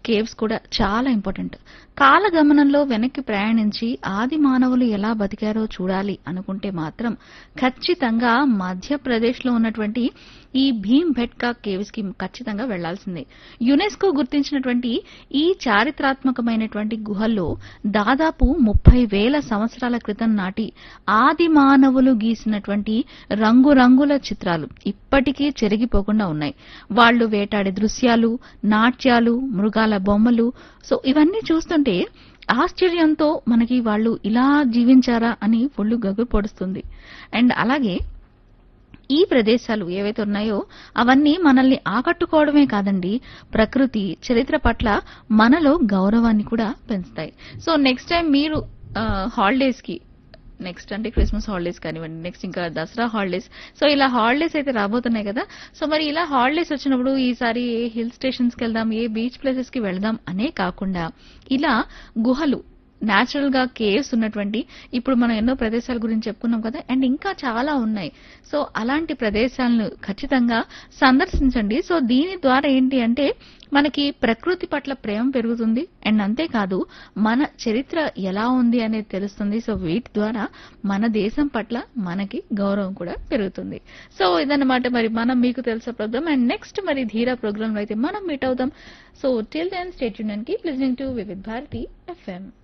caves కూడా చాలా important కాలగమనంలో వెనక్కి ప్రయాణించి ఆది మానవులు ఎలా బతికారో చూడాలి అనుకుంటే మాత్రం ఖచ్చితంగా మధ్యప్రదేశ్లో ఉన్నటువంటి ఈ భీమ్ భెట్కా కేవ్స్ కి ఖచ్చితంగా వెళ్లాల్సిందే యునెస్కో గుర్తించినటువంటి ఈ చారిత్రాత్మకమైనటువంటి గుహల్లో దాదాపు ముప్పై వేల సంవత్సరాల క్రితం నాటి ఆది మానవులు గీసినటువంటి రంగురంగుల చిత్రాలు ఇప్పటికీ చెరిగిపోకుండా ఉన్నాయి వాళ్ళు వేటాడే దృశ్యాలు నాట్యాలు మృగాల బొమ్మలు సో ఇవన్నీ చూస్తుంటే ఆశ్చర్యంతో మనకి వాళ్ళు ఇలా జీవించారా అని ఒళ్ళు గగ్గు పొడుస్తుంది అండ్ అలాగే ఈ ప్రదేశాలు ఏవైతే ఉన్నాయో అవన్నీ మనల్ని ఆకట్టుకోవడమే కాదండి ప్రకృతి చరిత్ర పట్ల మనలో గౌరవాన్ని కూడా పెంచుతాయి సో నెక్స్ట్ టైం మీరు హాలిడేస్ కి నెక్స్ట్ అంటే క్రిస్మస్ హాలిడేస్ కానివ్వండి నెక్స్ట్ ఇంకా దసరా హాలిడేస్ సో ఇలా హాలిడేస్ అయితే రాబోతున్నాయి కదా సో మరి ఇలా హాలిడేస్ వచ్చినప్పుడు ఈసారి ఏ హిల్ స్టేషన్స్ కి వెళ్దాం ఏ బీచ్ ప్లేసెస్ కి వెళ్దాం అనే కాకుండా ఇలా గుహలు న్యాచురల్ గా కేవ్స్ ఉన్నటువంటి ఇప్పుడు మనం ఎన్నో ప్రదేశాల గురించి చెప్పుకున్నాం కదా అండ్ ఇంకా చాలా ఉన్నాయి సో అలాంటి ప్రదేశాలను ఖచ్చితంగా సందర్శించండి సో దీని ద్వారా ఏంటి అంటే మనకి ప్రకృతి పట్ల ప్రేమ పెరుగుతుంది అండ్ అంతేకాదు మన చరిత్ర ఎలా ఉంది అనేది తెలుస్తుంది సో వీటి ద్వారా మన దేశం పట్ల మనకి గౌరవం కూడా పెరుగుతుంది సో ఇదన్నమాట మరి మనం మీకు తెలిసే ప్రోగ్రామ్ అండ్ నెక్స్ట్ మరి ధీరా ప్రోగ్రామ్ లో అయితే మనం మీట్ అవుదాం so till then state union keep listening to Vividh Bharati FM